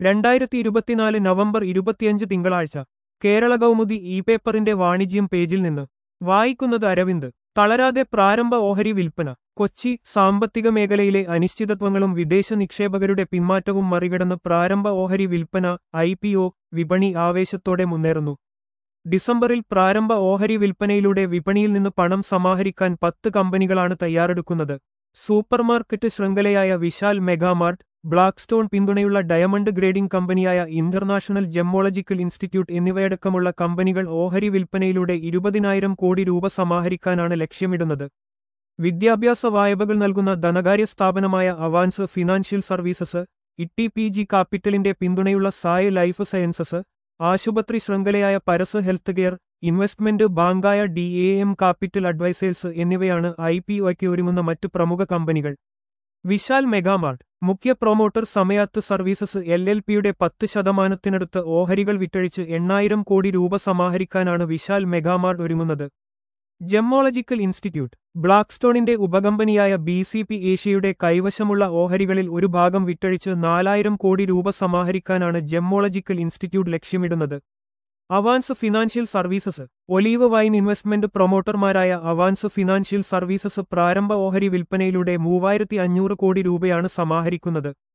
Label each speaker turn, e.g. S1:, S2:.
S1: രണ്ടായിരത്തി ഇരുപത്തിനാല് നവംബർ ഇരുപത്തിയഞ്ച് തിങ്കളാഴ്ച കേരള കൗമുദി ഇ പേപ്പറിന്റെ വാണിജ്യം പേജിൽ നിന്ന് വായിക്കുന്നത് അരവിന്ദ് തളരാതെ പ്രാരംഭ ഓഹരി വിൽപ്പന കൊച്ചി സാമ്പത്തിക മേഖലയിലെ അനിശ്ചിതത്വങ്ങളും വിദേശ നിക്ഷേപകരുടെ പിന്മാറ്റവും മറികടന്ന് പ്രാരംഭ ഓഹരി വിൽപ്പന ഐ വിപണി ആവേശത്തോടെ മുന്നേറുന്നു ഡിസംബറിൽ പ്രാരംഭ ഓഹരി വിൽപ്പനയിലൂടെ വിപണിയിൽ നിന്ന് പണം സമാഹരിക്കാൻ പത്ത് കമ്പനികളാണ് തയ്യാറെടുക്കുന്നത് സൂപ്പർമാർക്കറ്റ് ശൃംഖലയായ വിശാൽ മെഗാമാർട്ട് ബ്ലാക്ക്സ്റ്റോൺ പിന്തുണയുള്ള ഡയമണ്ട് ഗ്രേഡിംഗ് കമ്പനിയായ ഇന്റർനാഷണൽ ജെമ്മോളജിക്കൽ ഇൻസ്റ്റിറ്റ്യൂട്ട് എന്നിവയടക്കമുള്ള കമ്പനികൾ ഓഹരി വിൽപ്പനയിലൂടെ ഇരുപതിനായിരം കോടി രൂപ സമാഹരിക്കാനാണ് ലക്ഷ്യമിടുന്നത് വിദ്യാഭ്യാസ വായ്പകൾ നൽകുന്ന ധനകാര്യ സ്ഥാപനമായ Avanse financial services T P G കാപ്പിറ്റലിന്റെ പിന്തുണയുള്ള സായ് ലൈഫ് സയൻസസ് ആശുപത്രി ശൃംഖലയായ പരസ് ഹെൽത്ത് കെയർ ഇൻവെസ്റ്റ്മെന്റ് ബാങ്കായ D A M capital advisors എന്നിവയാണ് ഐ പി ഒയ്ക്ക് ഒരുങ്ങുന്ന മറ്റു പ്രമുഖ കമ്പനികൾ വിശാൽ മെഗാമാർട്ട് മുഖ്യ promoter Samayat services L L പിയുടെ പത്ത് ശതമാനത്തിനടുത്ത് ഓഹരികൾ വിറ്റഴിച്ച് എണ്ണായിരം കോടി രൂപ സമാഹരിക്കാനാണ് വിശാൽ മെഗാമാർട്ട് ഒരുങ്ങുന്നത് ജെമ്മോളജിക്കൽ ഇൻസ്റ്റിറ്റ്യൂട്ട് ബ്ലാക്ക്സ്റ്റോണിന്റെ ഉപകമ്പനിയായ ബി സി പി ഏഷ്യയുടെ കൈവശമുള്ള ഓഹരികളിൽ ഒരു ഭാഗം വിറ്റഴിച്ച് നാലായിരം കോടി രൂപ സമാഹരിക്കാനാണ് ജെമ്മോളജിക്കൽ ഇൻസ്റ്റിറ്റ്യൂട്ട് ലക്ഷ്യമിടുന്നത് Avanse financial services olive vine investment പ്രൊമോട്ടർമാരായ അവാൻസ് ഫിനാൻഷ്യൽ സർവീസസ് പ്രാരംഭ ഓഹരി വിൽപ്പനയിലൂടെ മൂവായിരത്തി അഞ്ഞൂറ് കോടി രൂപയാണ് സമാഹരിക്കുന്നത്